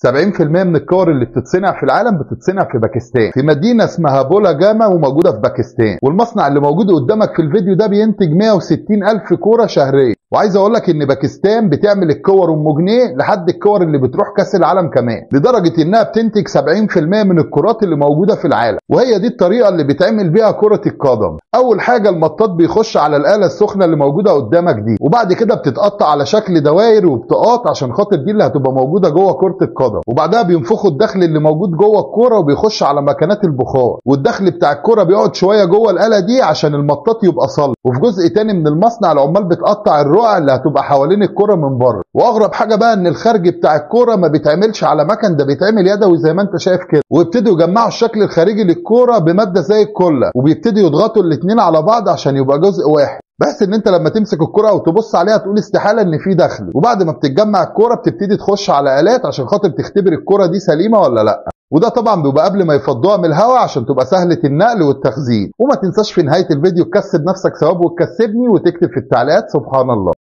70% من الكور اللي بتتصنع في العالم بتتصنع في باكستان في مدينه اسمها بولا جاما وموجوده في باكستان والمصنع اللي موجود قدامك في الفيديو ده بينتج 160 الف كوره شهريا وعايز اقول لك ان باكستان بتعمل الكور ام جنيه لحد الكور اللي بتروح كاس العالم كمان لدرجه انها بتنتج 70% من الكرات اللي موجوده في العالم وهي دي الطريقه اللي بيتعمل بيها كره القدم اول حاجه المطاط بيخش على الاله السخنه اللي موجوده قدامك دي وبعد كده بتتقطع على شكل دوائر وبطاقات عشان خاطر دي اللي هتبقى موجوده جوه كره القدم وبعدها بينفخوا الدخل اللي موجود جوه الكوره وبيخش على مكانات البخار والدخل بتاع الكوره بيقعد شويه جوه الاله دي عشان المطاط يبقى صلب وفي جزء تاني من المصنع العمال بتقطع الرقع اللي هتبقى حوالين الكوره من بره واغرب حاجه بقى ان الخارج بتاع الكوره ما بيتعملش على مكن ده بيتعمل يدوي زي ما انت شايف كده ويبتدوا يجمعوا الشكل الخارجي للكوره بماده زي الكله وبيبتدوا يضغطوا الاثنين على بعض عشان يبقى جزء واحد بحيث ان انت لما تمسك الكرة او تبص عليها تقول استحاله ان في دخل وبعد ما بتتجمع الكرة بتبتدي تخش على الات عشان خاطر تختبر الكرة دي سليمه ولا لا وده طبعا بيبقى قبل ما يفضوها من الهواء عشان تبقى سهله النقل والتخزين وما تنساش في نهايه الفيديو تكسب نفسك ثواب وتكسبني وتكتب في التعليقات سبحان الله